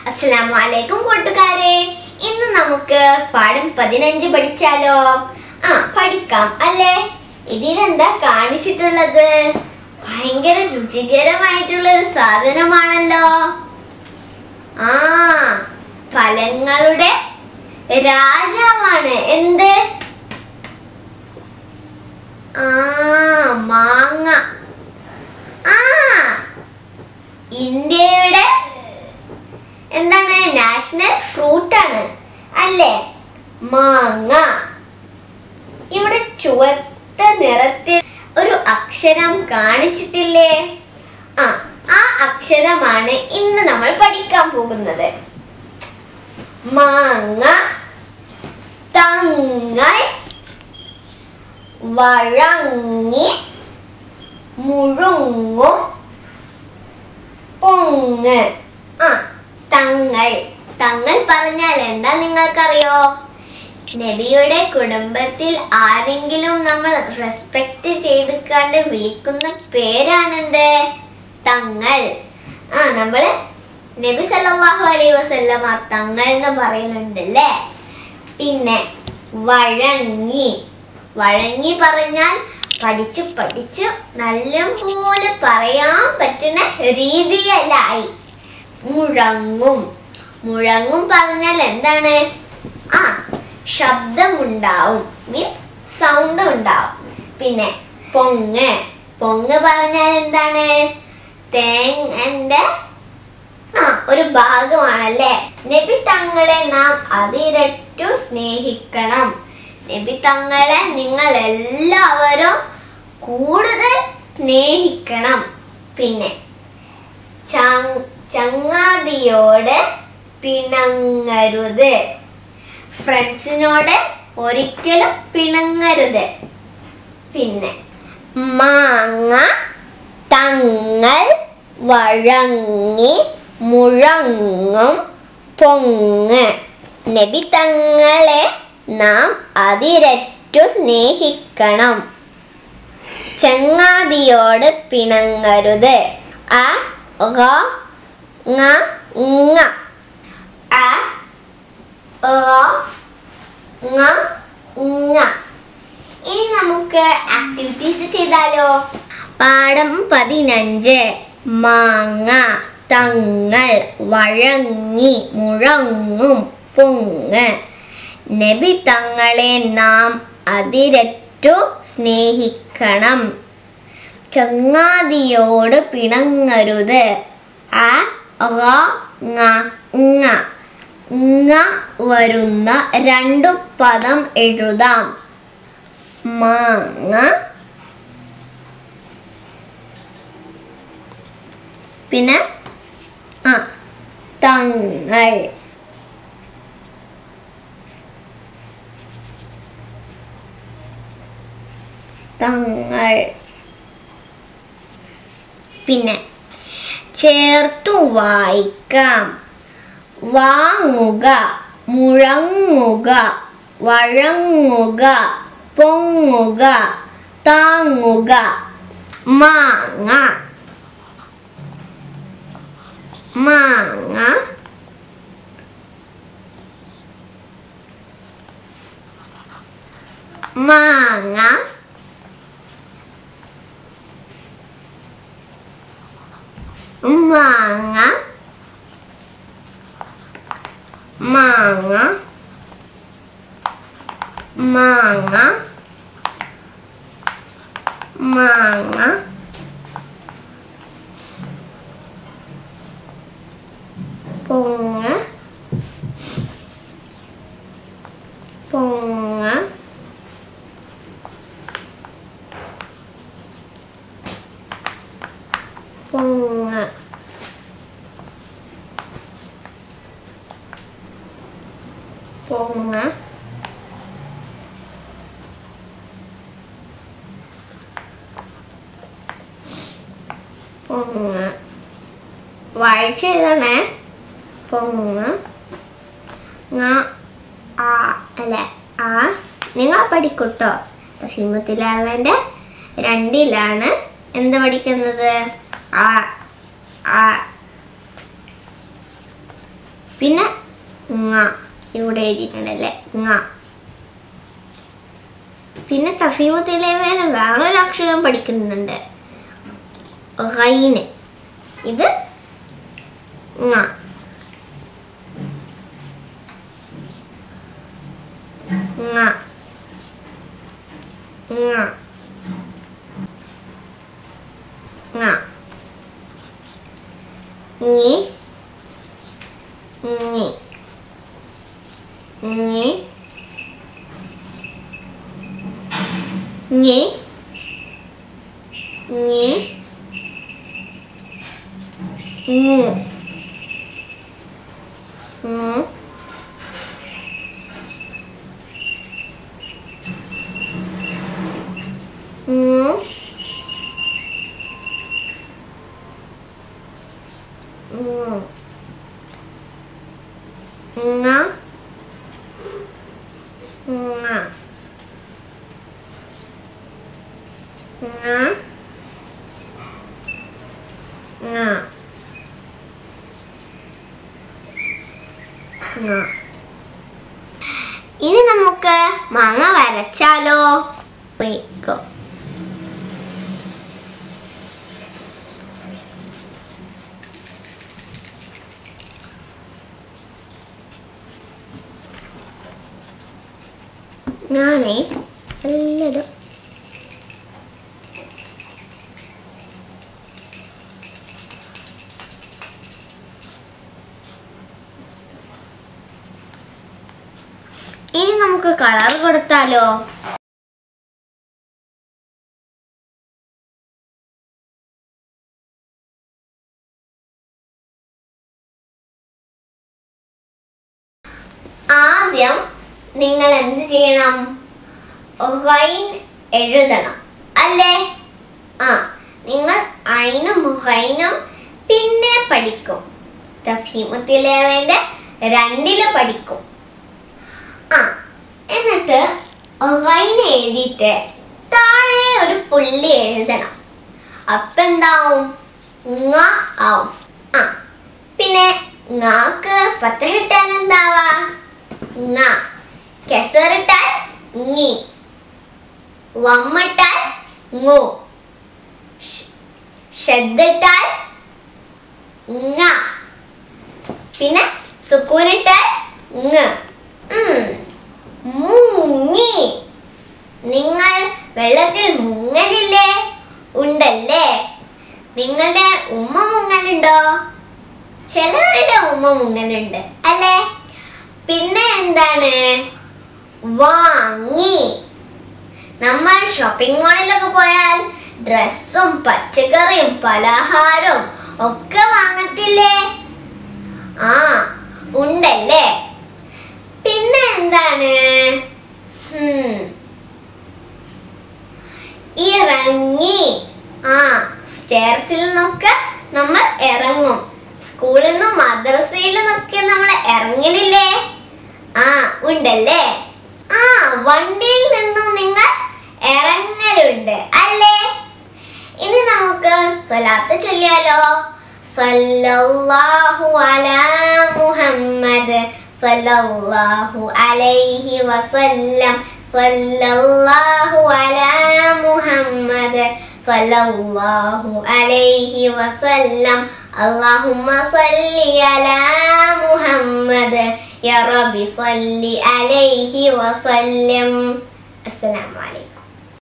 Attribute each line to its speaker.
Speaker 1: അസ്സലാമു അലൈക്കും കൂട്ടുകാരെ ഇന്ന് നമുക്ക് പാഠം പതിനഞ്ച് പഠിച്ചാലോ ആ പഠിക്കാം അല്ലേ ഇതിലെന്താ കാണിച്ചിട്ടുള്ളത് ഭയങ്കര രുചികരമായിട്ടുള്ള ഒരു സാധനമാണല്ലോ ആ ഫലങ്ങളുടെ രാജാവാണ് എന്ത് ആ മാങ്ങ ആ ഇന്ത്യയുടെ എന്താണ് നാഷണൽ ഫ്രൂട്ട് ആണ് അല്ലേ മാങ്ങ ഇവിടെ ചുവത്ത നിറത്തിൽ ഒരു അക്ഷരം കാണിച്ചിട്ടില്ലേ ആ ആ അക്ഷരമാണ് ഇന്ന് നമ്മൾ പഠിക്കാൻ പോകുന്നത് മാങ്ങ തങ്ങൾ വഴങ്ങി മുഴുങ്ങും പൊങ്ങ് ആ തങ്ങൾ തങ്ങൾ പറഞ്ഞാൽ എന്താ നിങ്ങൾക്കറിയോ നബിയുടെ കുടുംബത്തിൽ ആരെങ്കിലും നമ്മൾ റെസ്പെക്ട് ചെയ്തിക്കാണ്ട് വിളിക്കുന്ന പേരാണെന്ത് തങ്ങൾ ആ നമ്മള് നബി സല്ലല്ലാഹു അലൈഹി വസല്ലമ തങ്ങൾ എന്ന് പറയുന്നുണ്ട് അല്ലേ പിന്നെ വഴങ്ങി വഴങ്ങി പറഞ്ഞാൽ പഠിച്ചു പഠിച്ചു നല്ലപോലെ പറയാൻ പറ്റുന്ന രീതിയല്ലായി മുഴങ്ങും മുഴങ്ങും പറഞ്ഞാൽ എന്താണ് ആ ശബ്ദമുണ്ടാവും മീൻസ് സൗണ്ട് ഉണ്ടാവും പിന്നെ പൊങ്ങ് പൊങ്ങ് പറഞ്ഞാൽ എന്താണ് തേങ്ങന്റെ ആ ഒരു ഭാഗമാണല്ലേ നബി തങ്ങളെ നാം അതിരറ്റു സ്നേഹിക്കണം നബി തങ്ങളെ നിങ്ങൾ എല്ലാവരും കൂടുതൽ സ്നേഹിക്കണം പിന്നെ ചങ്- ചങ്ങാതിയോട് പിണങ്ങരുത് ഫ്രണ്ട്സിനോട് ഒരിക്കലും പിണങ്ങരുത് പിന്നെ മാങ്ങ തങ്ങൾ വഴങ്ങി മുഴങ്ങും പൊങ്ങ് നബി തങ്ങളെ നാം അതിരറ്റു സ്നേഹിക്കണം ചങ്ങാതിയോട് പിണങ്ങരുത് അ ഗ ങ ങ അ ഗ ങ ങ ഇനി നമുക്ക് ആക്ടിവിറ്റീസ് ചെയ്താലോ പാഠം പതിനഞ്ച് മാങ്ങ തങ്ങൾ വഴങ്ങി മുഴങ്ങും പൊങ്ങ് നബി തങ്ങളെ നാം അതിരറ്റു സ്നേഹിക്കണം ചങ്ങാതിയോട് പിണങ്ങരുത് അ ഗ ങ ങ ങ വരുന്ന രണ്ടു പദം എഴുതാം മാങ്ങ പിന്നെ ആ തങ്ങൾ തങ്ങൾ പിന്നെ ചേർത്തു വായിക്കാം വാങ്ങുക മുഴങ്ങുക വഴങ്ങുക പൊങ്ങുക താങ്ങുക മാങ്ങ മാങ്ങ മാങ്ങ മാങ്ങ മാങ്ങ മാങ്ങ മാങ്ങ പൊങ്ങ പൊങ്ങ പൊങ്ങ പൊങ്ങ പൊങ്ങ വായിച്ച് എഴുതണേ പൊങ്ങ ങ ആ അല്ല ആ നിങ്ങൾ പഠിക്കൂട്ടോ സിമത്തിലാവൻ്റെ രണ്ടിലാണ് എന്ത് പഠിക്കുന്നത് ആ ആ പിന്നെ ങ ഇവിടെ എഴുതിയിട്ടുണ്ടല്ലേ ങ പിന്നെ തഫീമത്തിലെ വേറെ വേറൊരു അക്ഷരം പഠിക്കുന്നുണ്ട് റൈന് ഇത് ങ ങ ങ ങ ñi ñi ñi ñi ñi ngu ngu ngu ngu nga nga nga nga nga ഇനി നമുക്ക് മാങ്ങ വരച്ചാലോ Go. ഞാനേ എല്ലാവരും ഇനി നമുക്ക് കളർ കൊടുത്താലോ ആദ്യം നിങ്ങൾ എന്ത് ചെയ്യണം റൈൻ എഴുതണം അല്ലേ ആ നിങ്ങൾ ഐനും റൈനും പിന്നെ പഠിക്കും തഫീമത്തിലേവന്റെ രണ്ടില് പഠിക്കും ആ എന്നിട്ട് റൈൻ എഴുതിയിട്ട് താഴെ ഒരു പുള്ളി എഴുതണം അപ്പൊ എന്താവും ങ ആവും ആ പിന്നെ ങാക്ക് ഫത്തഹിട്ടാൽ എന്താവാ ങ കെസറിട്ടാൽ ങി വമ്മിട്ടാൽ ങു ഷ്- ഷദ്ദിട്ടാൽ ങ പിന്നെ സുക്കൂനിട്ടാൽ ങ് ഉം. മുങ്ങി നിങ്ങൾ വെള്ളത്തിൽ മുങ്ങലില്ലേ ഉണ്ടല്ലേ നിങ്ങളുടെ ഉമ്മ മുങ്ങലുണ്ടോ ചിലവരുടെ ഉമ്മ മുങ്ങലുണ്ട് അല്ലേ പിന്നെ എന്താണ് വാങ്ങി നമ്മൾ ഷോപ്പിംഗ് മാളിലൊക്കെ പോയാൽ ഡ്രസ്സും പച്ചക്കറിയും പലഹാരവും ഒക്കെ വാങ്ങത്തില്ലേ ആ ഉണ്ടല്ലേ പിന്നെ എന്താണ് ഹും. ഇറങ്ങി ആ സ്റ്റേർസിൽ നിന്നൊക്കെ നമ്മൾ ഇറങ്ങും സ്കൂളിൽ നിന്നും മദ്രസയിൽ നിന്നൊക്കെ നമ്മൾ ഇറങ്ങലില്ലേ ആ ഉണ്ടല്ലേ ആ വണ്ടിയിൽ നിന്നും നിങ്ങൾ ഇറങ്ങലുണ്ട് അല്ലേ ഇനി നമുക്ക് സ്വലാത്ത് ചൊല്ലിയാലോ സല്ലല്ലാഹു അലാ മുഹമ്മദ് സല്ലല്ലാഹു അലൈഹി വസല്ലം സല്ലല്ലാഹു അലാ മുഹമ്മദ് സല്ലല്ലാഹു അലൈഹി വസല്ലം اللهم صل على محمد يا رب صل عليه وسلم السلام عليكم